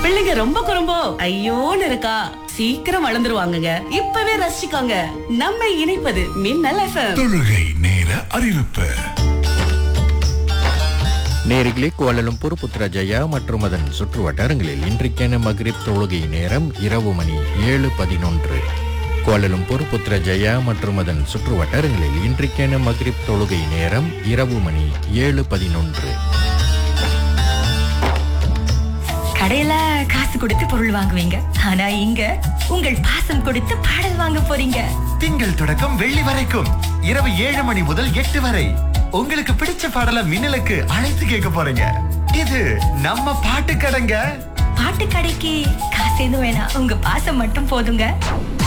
பிள்ளைங்க ரொம்ப குறும்போ ஐயோன்னு இருக்கா சீக்கிரம் வளர்ந்துருவாங்கங்க இப்பவே ரசிச்சுக்கோங்க நம்மை இணைப்பது மின்னல் எஃப்எம் தொழுகை நேர அறிவிப்பு நேரிகளே கோலலும்பூர் புத்ரஜயா மற்றும் அதன் சுற்று வட்டாரங்களில் இன்றைக்கான மக்ரிப் தொழுகை நேரம் இரவு மணி ஏழு பதினொன்று கோலலும்பூர் புத்ரஜயா மற்றும் அதன் சுற்று வட்டாரங்களில் இன்றைக்கான மக்ரிப் தொழுகை நேரம் இரவு மணி ஏழு பதினொன்று கடையில காசு கொடுத்து பொருள் வாங்குவீங்க ஆனா இங்க உங்கள் பாசம் கொடுத்து பாடல் வாங்க போறீங்க திங்கள் தொடக்கம் வெள்ளி வரைக்கும் இரவு ஏழு மணி முதல் எட்டு வரை உங்களுக்கு பிடிச்ச பாடல மின்னலுக்கு அழைத்து கேட்க போறீங்க இது நம்ம பாட்டு கடைங்க பாட்டு கடைக்கு காசு எதுவும் வேணாம் உங்க பாசம் மட்டும் போதுங்க